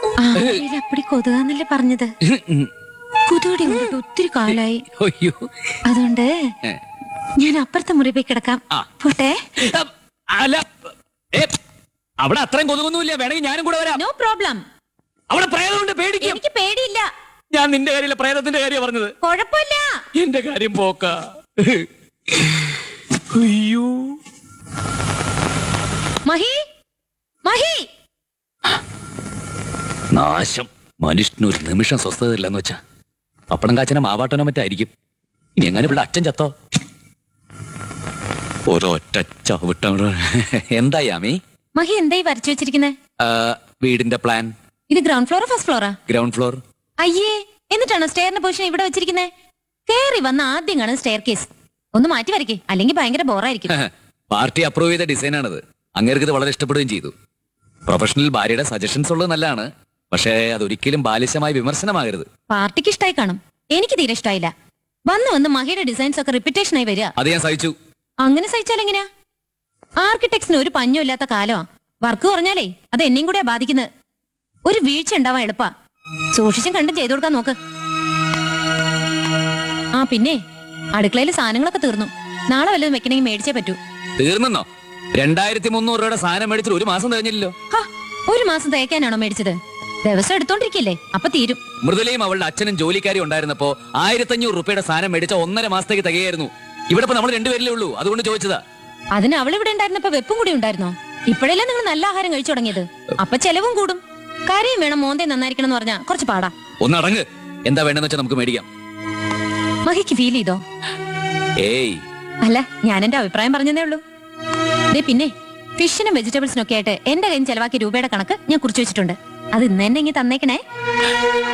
ആലപ്പുഴയിൽ അപ്പടി കൊതുകാന്നല്ലേ പറഞ്ഞത് കൊതുകടി കൊണ്ടിട്ട് ഒത്തിരി കാലായി അയ്യോ അതുകൊണ്ട് ഏ. ഞാൻ അപ്പുറത്തെ മുറി പോയി കിടക്കാം ആ. പോട്ടെ അ, അല്ല ഏ, അവിടെ അത്രയും കൊതുകൊന്നുമില്ല വേണമെങ്കിൽ ഞാനും കൂടെ വരാം നോ പ്രോബ്ലം അവിടെ പ്രേതമുണ്ട് പേടിക്കും എനിക്ക് പേടിയില്ല ഞാൻ നിന്റെ കാര്യമില്ല പ്രേതത്തിന്റെ കാര്യം പറഞ്ഞത് കുഴപ്പമില്ല എന്റെ കാര്യം പോക്ക അയ്യോ മഹി മഹി നാശം മനുഷ്യന് ഒരു നിമിഷം സ്വസ്ഥത ഇല്ലെന്ന് വെച്ചാ പപ്പടം കാച്ചന മാവാട്ടനോ മറ്റായിരിക്കും ഇനി എങ്ങനെ ഇവിടെ അച്ഛൻ ചത്തോ ഒരൊറ്റ ചവിട്ടം എന്താ യാമി മഹി എന്തായി വരച്ചു വെച്ചിരിക്കുന്നത് ആ, വീടിന്റെ പ്ലാൻ ഇത് ഗ്രൗണ്ട് ഫ്ലോറോ ഫസ്റ്റ് ഫ്ലോറാ ഗ്രൗണ്ട് ഫ്ലോർ അയ്യേ എന്നിട്ടാണോ സ്റ്റെയറിന്റെ പൊസിഷൻ ഇവിടെ വെച്ചിരിക്കുന്നത് കേറി വന്ന ആദ്യം കാണുന്ന സ്റ്റെയർ കേസ് ഒന്ന് മാറ്റി വരയ്ക്കേ അല്ലെങ്കിൽ ഭയങ്കര ബോറായിരിക്കും പാർട്ടി അപ്രൂവ് ചെയ്ത ഡിസൈനാണിത് അങ്ങേർക്ക് ഇത് വളരെ ഇഷ്ടപ്പെടുകയും ചെയ്തു പ്രൊഫഷണൽ ഭാര്യയുടെ സജഷൻസ് ഉള്ളത് നല്ലതാണ് പക്ഷേ അതൊരിക്കലും ബാലിശമായ വിമർശനമാകരുത് പാർട്ടിക്ക് ഇഷ്ടായി കാണും എനിക്ക് തീരെ ഇഷ്ടായില്ല വന്ന് വന്ന് മഹിയുടെ ഡിസൈൻസ് ഒക്കെ റിപ്പീറ്റേഷൻ ആയി വരിക അത് ഞാൻ സഹിച്ചു അങ്ങനെ സഹിച്ചാൽ എങ്ങനെയാ ആർക്കിടെക്ട്സിന് ഒരു പഞ്ഞും ഇല്ലാത്ത കാലമാ വർക്ക് കുറഞ്ഞാലേ അത് എന്നെയും കൂടെയാ ബാധിക്കുന്നത് ഒരു വീഴ്ച ഉണ്ടാവാൻ എളുപ്പാ സൂക്ഷിച്ചും കണ്ടും ചെയ്തു കൊടുക്കാൻ നോക്ക് ആ പിന്നെ അടുക്കളയിൽ സാധനങ്ങളൊക്കെ തീർന്നു നാളെ വല്ലതും വെക്കണമെങ്കിൽ മേടിച്ചേ പറ്റൂ തീർന്നെന്നോ രണ്ടായിരത്തി മുന്നൂറ് രൂപയുടെ സാധനം മേടിച്ചിട്ട് ഒരു മാസം കഴിഞ്ഞില്ലല്ലോ ഹാ, ഒരു മാസം തേക്കാനാണോ മേടിച്ചത് ദിവസം എടുത്തോണ്ടിരിക്കില്ലേ അപ്പൊ തീരും മൃദുലയും അവളുടെ അച്ഛനും ജോലിക്കാരി ഉണ്ടായിരുന്നപ്പോ ആയിരത്തഞ്ഞൂറ് റുപ്യയുടെ സാധനം മേടിച്ച ഒന്നര മാസത്തേക്ക് തികയായിരുന്നു ഇവിടെ ഇപ്പൊ നമ്മൾ രണ്ടുപേരിലേ ഉള്ളൂ അതുകൊണ്ട് ചോദിച്ചതാ അതിന് അവൾ ഇവിടെ ഉണ്ടായിരുന്നപ്പോ വെപ്പും കൂടി ഉണ്ടായിരുന്നോ ഇപ്പോഴല്ലേ നിങ്ങൾ നല്ല ആഹാരം കഴിച്ചു തുടങ്ങിയത് അപ്പൊ ചെലവും കൂടും കറിയും വേണം മോന്തേ നന്നായിരിക്കണം എന്ന് പറഞ്ഞാ കുറച്ച് പാടാ ഒന്ന് അടങ്ങ് എന്താ വേണ്ടെന്ന് വെച്ചാൽ നമുക്ക് മേടിക്കാം മഹിക്ക് ഫീൽ ചെയ്തോ ഏയ് അല്ല ഞാൻ എന്റെ അഭിപ്രായം പറഞ്ഞതേ ഉള്ളൂ ദേ പിന്നെ ഫിഷിനും വെജിറ്റബിൾസിനും ഒക്കെ ആയിട്ട് എന്റെ കയ്യിൽ ചെലവാക്കിയ രൂപയുടെ കണക്ക് ഞാൻ കുറിച്ച് വെച്ചിട്ടുണ്ട് അത് ഇന്ന് തന്നെ ഇങ്ങ് തന്നേക്കണേ